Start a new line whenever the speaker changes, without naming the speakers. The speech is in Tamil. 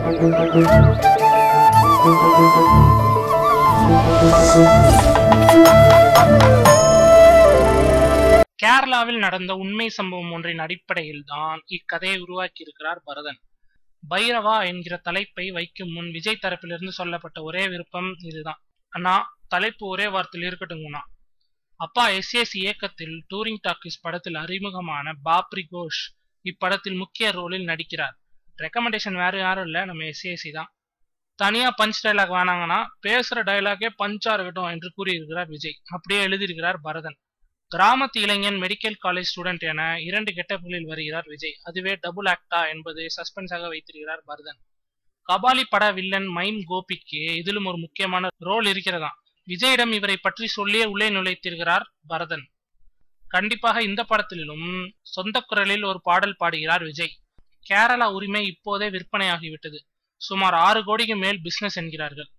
கேரளாவில் நடந்த உண்மை சம்பவம் ஒன்றின் அடிப்படையில் தான் இக்கதையை உருவாக்கியிருக்கிறார் பரதன் பைரவா என்கிற தலைப்பை வைக்கும் முன் விஜய் தரப்பிலிருந்து சொல்லப்பட்ட ஒரே விருப்பம் இதுதான் அண்ணா தலைப்பு ஒரே வார்த்தையில் இருக்கட்டுங்கண்ணா அப்பா எஸ்ஏஸ் இயக்கத்தில் டூரிங் டாக்கிஸ் படத்தில் அறிமுகமான பாப்ரி கோஷ் இப்படத்தில் முக்கிய ரோலில் நடிக்கிறார் ரெக்கமெண்டேஷன் வேற யாரும் இல்ல நம்ம எஸ்ஏசி தான் தனியா பஞ்ச் டைலாக் வேணாங்கன்னா பேசுற டைலாகே பஞ்சா இருக்கட்டும் என்று கூறியிருக்கிறார் விஜய் அப்படியே எழுதியிருக்கிறார் பரதன் கிராமத்து இளைஞன் மெடிக்கல் காலேஜ் ஸ்டூடெண்ட் என இரண்டு கெட்டப்புகளில் வருகிறார் விஜய் அதுவே டபுள் ஆக்டா என்பது சஸ்பென்ஸாக வைத்திருக்கிறார் பரதன் கபாலி பட வில்லன் மைம் கோபிக்கு இதிலும் ஒரு முக்கியமான ரோல் இருக்கிறதா விஜயிடம் இவரை பற்றி சொல்லியே உள்ளே நுழைத்திருக்கிறார் பரதன் கண்டிப்பாக இந்த படத்திலும் சொந்த குரலில் ஒரு பாடல் பாடுகிறார் விஜய் கேரளா உரிமை இப்போதே விற்பனையாகிவிட்டது சுமார் ஆறு கோடிக்கு மேல் பிசினஸ் என்கிறார்கள்